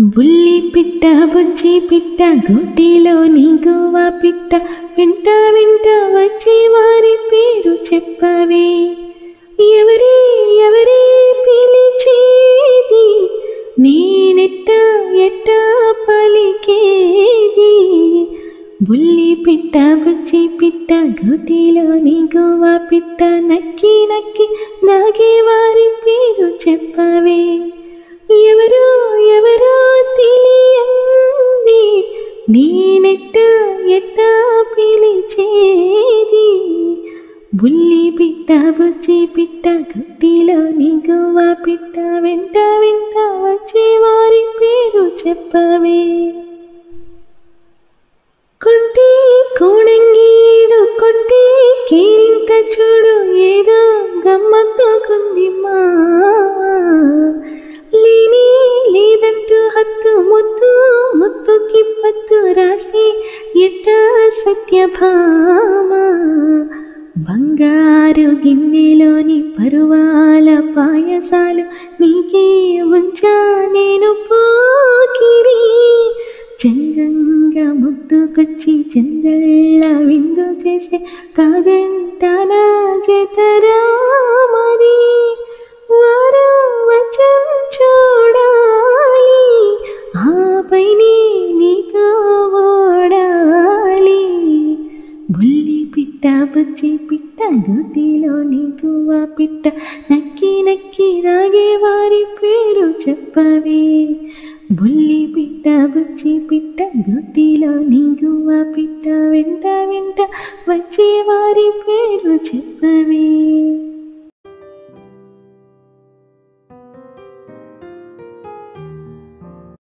బుల్లి పిట్ట బుజ్జి పిట్ట గూటిలో నీగువ పిట్ట వెంట వెంట వచ్చి వారి పేరు చెప్పవే ఎవరి ఎవరి పిలిచేది నేనెట్ట ఎట్ట పలికేది బుల్లి పిట్ట బుజ్జి పిట్ట గూటిలో నీగువ పిట్ట నక్కి నక్కి నాగే వారి పేరు చెప్పవే ఎవరో ఎవరో తెలియంది నేనెట్ట ఎట్ట పిలిచేది బుల్లి పిట్ట బుజ్జి పిట్ట గుట్టిలో నీగువ పిట్ట వెంట వెంట వచ్చే వారి పేరు చెప్పవే కొంటి కోణంగీడు కొట్టి కేరింత చూడు ఏదో గమ్మత్తు కుందిమ్మా లేని లేదంటూ హత్తు ముత్తు ముత్తుకి పత్తు రాసి ఎట్ట సత్యభామ బంగారు గిన్నెలోని పరువాల పాయసాలు నీకే ఉంచా నేను పోకిరి చందంగా ముద్దుకొచ్చి చందళ్ళ విందు చేసే కాదంటానా జతరా మరి వారం వచం చూడాలి ఆపైనే నీతో ఓడాలి బుల్లి పిట్ట బుజ్జి పిట్ట గోతిలో నీకువ పిట్ట నక్కి నక్కి రాగే వారి పేరు చెప్పవే బుల్లి పిట్ట బుజ్జి పిట్ట గోటిలో నీగువ పిట్ట వెంట వెంట వచ్చే వారి పేరు చెప్పవే